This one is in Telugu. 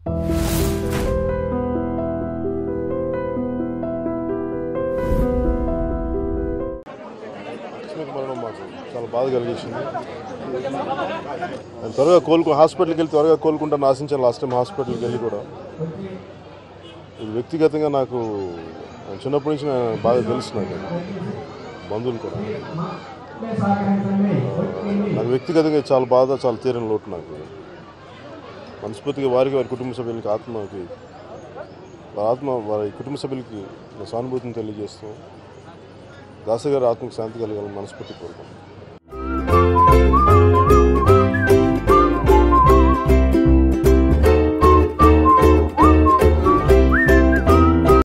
ఆకస్మిక మరణం మాకు చాలా బాధ కలిగించింది నేను త్వరగా కోలుకు హాస్పిటల్కి వెళ్ళి త్వరగా కోలుకుంటాను ఆశించాను లాస్ట్ టైం హాస్పిటల్కి వెళ్ళి కూడా ఇది వ్యక్తిగతంగా నాకు నేను చిన్నప్పటి నుంచి నేను బాగా తెలుసు నాకు బంధువులు కూడా నాకు వ్యక్తిగతంగా చాలా బాధ చాలా తీరని లోటు నాకు మనస్ఫూర్తిగా వారికి వారి కుటుంబ సభ్యులకి ఆత్మకి వారి ఆత్మ వారి కుటుంబ సభ్యులకి నా సానుభూతిని తెలియజేస్తూ దాసగారి ఆత్మకు శాంతి కలగాలని మనస్ఫూర్తి కోరుకుంటున్నాను